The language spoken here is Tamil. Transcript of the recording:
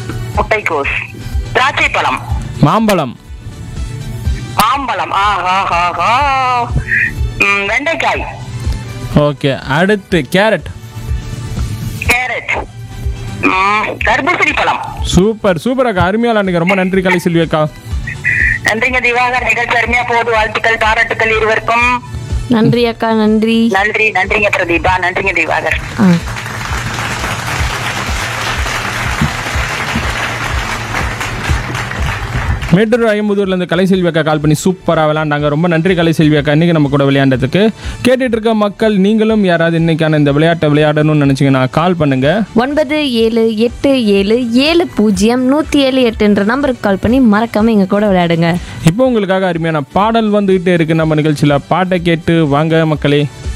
முட்டைக்கோஸ் திராட்சை பழம் மாம்பழம் மாம்பழம் ஆ ஆ ஆ ஆ ம், வெண்டைக்காய் ஓகே அடுத்து கேரட் கேரட் ம், தர்பூசணி பழம் சூப்பர் சூப்பர் அக்கா அருமையாக விளாண்டுங்க ரொம்ப நன்றி கலை செல்வி அக்கா நன்றிங்க திவாகர் நிகழ்ச்சி அருமையா போகுது வாழ்த்துக்கள் பாராட்டுக்கள் இருவருக்கும் நன்றி அக்கா நன்றி நன்றி நன்றிங்க பிரதீபா நன்றிங்க திவாகர் ஆ மேட்டூர் ஐம்பதூர்லேருந்து கலை செல்வி அக்கா கால் பண்ணி சூப்பராக விளையாண்டாங்க ரொம்ப நன்றி கலை செல்வி அக்கா இன்றைக்கி நம்ம கூட விளையாண்டதுக்கு கேட்டுட்டு இருக்க மக்கள் நீங்களும் யாராவது இன்னைக்கான இந்த விளையாட்டை விளையாடணும்னு நினச்சிங்கன்னா கால் பண்ணுங்கள் ஒன்பது ஏழு எட்டு ஏழு ஏழு பூஜ்ஜியம் நூற்றி ஏழு எட்டுன்ற நம்பருக்கு கால் பண்ணி மறக்காம எங்க கூட விளையாடுங்க இப்போ உங்களுக்காக அருமையான பாடல் வந்துகிட்டே இருக்கு நம்ம நிகழ்ச்சியில் பாட்டை கேட்டு வாங்க மக்களே